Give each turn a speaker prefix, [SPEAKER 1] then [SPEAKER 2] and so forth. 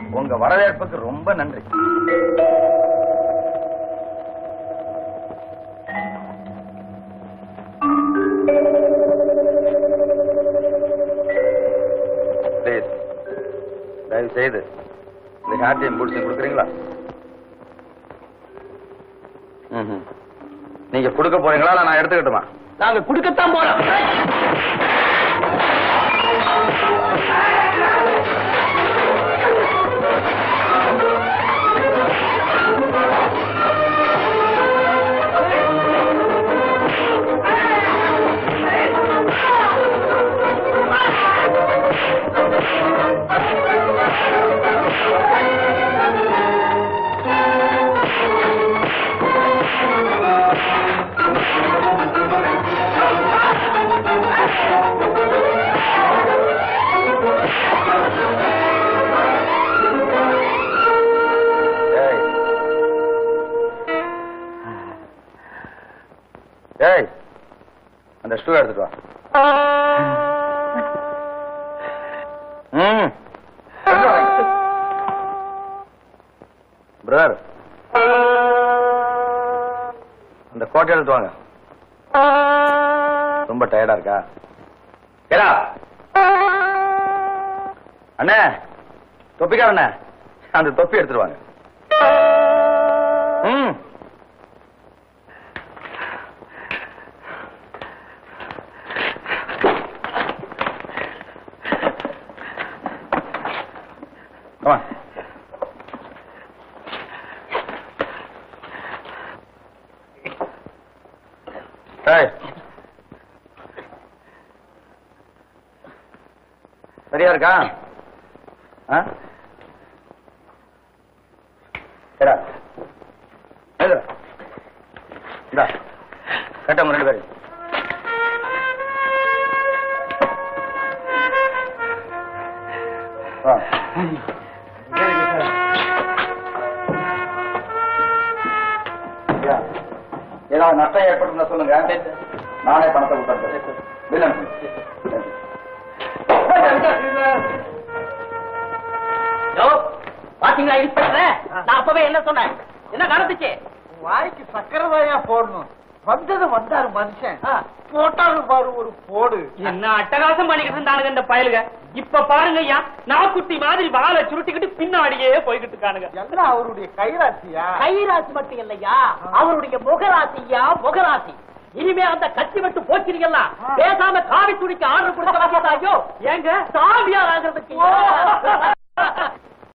[SPEAKER 1] உங்க வரவேற்புக்கு ரொம்ப நன்றி Please, தயவு செய்து இந்த ஹேட்டையும் பிடிச்சி கொடுக்குறீங்களா ம்ஹும். நீங்க கொடுக்க போறீங்களா இல்ல நான் எடுத்துக்கிட்டுமா
[SPEAKER 2] நாங்க குடுக்கத்தான் போறோம்
[SPEAKER 1] ஏய் ஏய் அந்த ஸ்டூ எடுத்துட்டு வா ம் பிரதர் அந்த கோட்டை எடுத்து வாங்க ரொம்ப டயர்டா இருக்கா கேடா அண்ணே தொப்பிக்கார அண்ணே அந்த தொப்பி எடுத்துட்டு வாங்க ம் Come on. Hey. சரியா இருக்கா ஆ சரிடா எழுதுடா. இந்தா கட்டவங்க ரெண்டு பேரும் வா ஐயா, ஏதாவது நஷ்டம் ஏற்பட்டிருந்தா சொல்லுங்க நானே பணத்தை கொடுத்துறேன் பில் அனுப்புங்க
[SPEAKER 2] பாத்தீங்களா இன்ஸ்பெக்டர் நான் அப்பவே என்ன சொன்னேன் என்ன நடந்துச்சு
[SPEAKER 3] வாய்க்கு சக்கரதாயா போடணும் வந்தது வந்தாரு மனுஷன்
[SPEAKER 2] ஆ.
[SPEAKER 3] போட்டாரு பாரு ஒரு போடு
[SPEAKER 2] என்ன அட்டகாசம் பண்ணிக்கிட்டு இருந்தானுங்க இந்த பயலுக இப்ப பாருங்க ஐயா நாக்குட்டி மாதிரி வாழை சுருட்டிக்கிட்டு பின்னாடியே போய்கிட்டு இருக்கானுங்க
[SPEAKER 3] எல்லாம் அவருடைய கைராசியா
[SPEAKER 2] கைராசி மட்டும் இல்லையா அவருடைய முகராசியா முகராசி இனிமே அந்த கத்தி விட்டு போச்சிருக்கல பேசாம காவி துணிக்கு ஆர்டர் கொடுக்க வேண்டியதாயோ ஏங்க சாமியார் ஆகிறதுக்கு